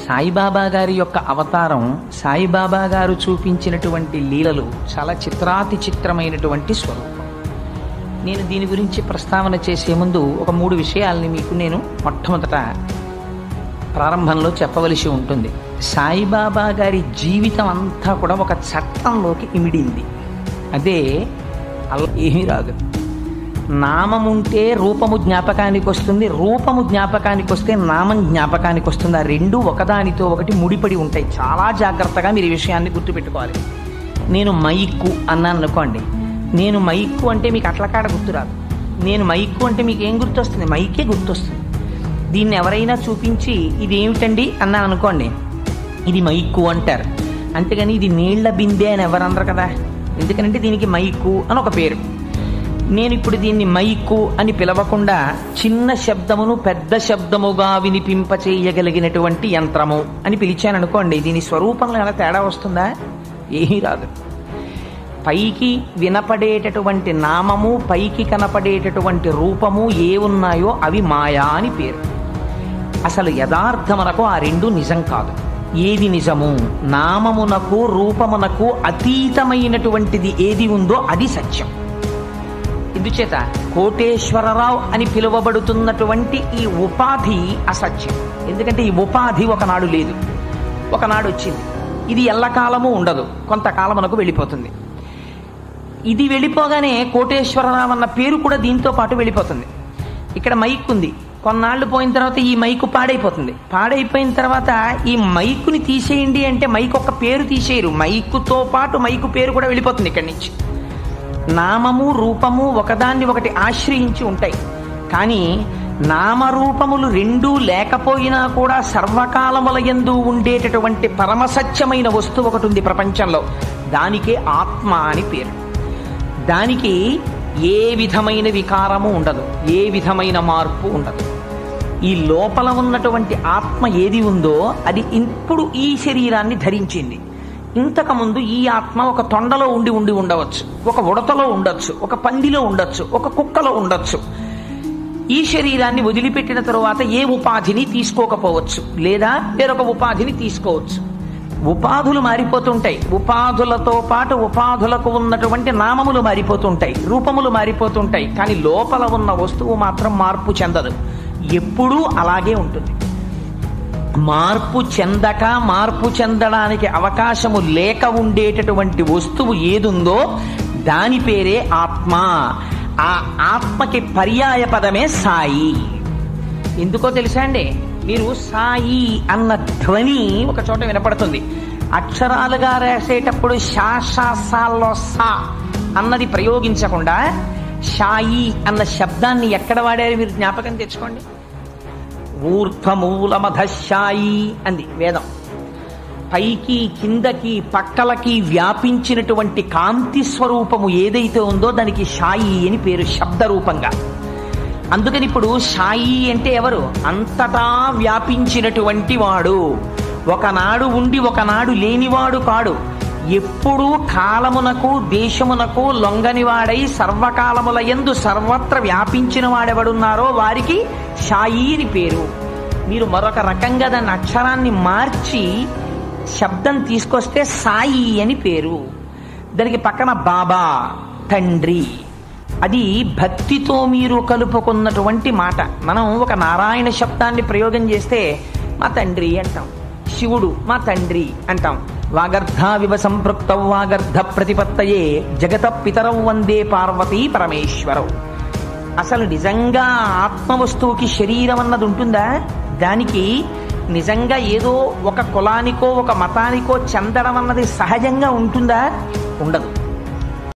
సాయిబాబా గారి యొక్క అవతారం సాయిబాబా గారు చూపించినటువంటి లీలలు చాలా చిత్రాతి చిత్రమైనటువంటి స్వరూపం నేను దీని గురించి ప్రస్తావన చేసే ముందు ఒక మూడు విషయాల్ని మీకు నేను మొట్టమొదట ప్రారంభంలో చెప్పవలసి ఉంటుంది సాయిబాబా గారి జీవితం అంతా కూడా ఒక చట్టంలోకి ఇమిడింది అదే అలా ఏమీ రాదు నామముంటే రూపము జ్ఞాపకానికి వస్తుంది రూపము జ్ఞాపకానికి వస్తే నామం జ్ఞాపకానికి వస్తుంది ఆ రెండు ఒకదానితో ఒకటి ముడిపడి ఉంటాయి చాలా జాగ్రత్తగా మీరు ఈ విషయాన్ని గుర్తుపెట్టుకోవాలి నేను మైక్కు అన్నాను అనుకోండి నేను మైక్కు అంటే మీకు అట్లకాడ గుర్తురాదు నేను మైక్కు అంటే మీకు ఏం గుర్తొస్తుంది మైకే గుర్తొస్తుంది దీన్ని ఎవరైనా చూపించి ఇది ఏమిటండి అన్నాను అనుకోండి ఇది మైక్కు అంటారు అంతేగాని ఇది నీళ్ల బిందె అని ఎవరన్నారు కదా ఎందుకంటే దీనికి మైకు అని ఒక పేరు నేను ఇప్పుడు దీన్ని మైకు అని పిలవకుండా చిన్న శబ్దమును పెద్ద శబ్దముగా వినిపింప చేయగలిగినటువంటి యంత్రము అని పిలిచాను అనుకోండి దీని స్వరూపంలో ఏమైనా తేడా వస్తుందా ఏమీ రాదు పైకి వినపడేటటువంటి నామము పైకి కనపడేటటువంటి రూపము ఏ ఉన్నాయో అవి మాయా అని పేరు అసలు యథార్థమునకు ఆ రెండు నిజం కాదు ఏది నిజము నామమునకు రూపమునకు అతీతమైనటువంటిది ఏది ఉందో అది సత్యం ఇందుచేత కోటేశ్వరరావు అని పిలువబడుతున్నటువంటి ఈ ఉపాధి అసత్యం ఎందుకంటే ఈ ఉపాధి ఒకనాడు లేదు ఒకనాడు వచ్చింది ఇది ఎల్లకాలము ఉండదు కొంతకాలమునకు వెళ్ళిపోతుంది ఇది వెళ్ళిపోగానే కోటేశ్వరరావు అన్న పేరు కూడా దీంతో పాటు వెళ్ళిపోతుంది ఇక్కడ మైక్ ఉంది కొన్నాళ్ళు పోయిన తర్వాత ఈ మైకు పాడైపోతుంది పాడైపోయిన తర్వాత ఈ మైకుని తీసేయండి అంటే మైక్ ఒక పేరు తీసేయరు మైకుతో పాటు మైకు పేరు కూడా వెళ్ళిపోతుంది ఇక్కడి నుంచి నామము రూపము ఒకదాన్ని ఒకటి ఆశ్రయించి ఉంటాయి కానీ నామరూపములు రెండూ లేకపోయినా కూడా సర్వకాలముల యందు ఉండేటటువంటి పరమసత్యమైన వస్తువు ఒకటి ఉంది ప్రపంచంలో దానికే ఆత్మ అని పేరు దానికి ఏ విధమైన వికారము ఉండదు ఏ విధమైన మార్పు ఉండదు ఈ లోపల ఉన్నటువంటి ఆత్మ ఏది ఉందో అది ఇప్పుడు ఈ శరీరాన్ని ధరించింది ఇంతకుముందు ఈ ఆత్మ ఒక తొండలో ఉండి ఉండి ఉండవచ్చు ఒక ఉడతలో ఉండొచ్చు ఒక పందిలో ఉండొచ్చు ఒక కుక్కలో ఉండొచ్చు ఈ శరీరాన్ని వదిలిపెట్టిన తరువాత ఏ ఉపాధిని తీసుకోకపోవచ్చు లేదా వేరొక ఉపాధిని తీసుకోవచ్చు ఉపాధులు మారిపోతుంటాయి ఉపాధులతో పాటు ఉపాధులకు ఉన్నటువంటి నామములు మారిపోతుంటాయి రూపములు మారిపోతుంటాయి కానీ లోపల ఉన్న వస్తువు మాత్రం మార్పు చెందదు ఎప్పుడూ అలాగే ఉంటుంది మార్పు చెందక మార్పు చెందడానికి అవకాశము లేక ఉండేటటువంటి వస్తువు ఏదుందో దాని పేరే ఆత్మ ఆ ఆత్మకి పర్యాయ పదమే సాయి ఎందుకో తెలుసా అండి మీరు సాయి అన్న ధ్వని ఒక చోట వినపడుతుంది అక్షరాలుగా రాసేటప్పుడు షా షా సాల్లో సా అన్నది ప్రయోగించకుండా షాయి అన్న శబ్దాన్ని ఎక్కడ వాడారు మీరు జ్ఞాపకం తెచ్చుకోండి ఊర్ధ్వమూలమధశాయి అంది వేదం పైకి కిందకి పక్కలకి వ్యాపించినటువంటి కాంతి స్వరూపము ఏదైతే ఉందో దానికి షాయి అని పేరు శబ్ద రూపంగా అందుకని ఇప్పుడు షాయి అంటే ఎవరు అంతటా వ్యాపించినటువంటి వాడు ఒకనాడు ఉండి ఒకనాడు లేనివాడు కాడు ఎప్పుడూ కాలమునకు దేశమునకు లొంగనివాడై సర్వకాలముల ఎందు సర్వత్ర వ్యాపించిన వాడెవడున్నారో వారికి షాయి అని పేరు మీరు మరొక రకంగా దాని అక్షరాన్ని మార్చి శబ్దం తీసుకొస్తే సాయి అని పేరు దానికి పక్కన బాబా తండ్రి అది భక్తితో మీరు కలుపుకున్నటువంటి మాట మనం ఒక నారాయణ శబ్దాన్ని ప్రయోగం చేస్తే మా తండ్రి అంటాం శివుడు మా తండ్రి అంటాం వాగర్ధావివ సంపృక్త వాగర్ధ ప్రతిపత్తయే జగత పితరౌ వందే పార్వతీ పరమేశ్వరౌ అసలు నిజంగా ఆత్మ వస్తువుకి శరీరం అన్నది ఉంటుందా దానికి నిజంగా ఏదో ఒక కులానికో ఒక మతానికో చెందడం అన్నది సహజంగా ఉంటుందా ఉండదు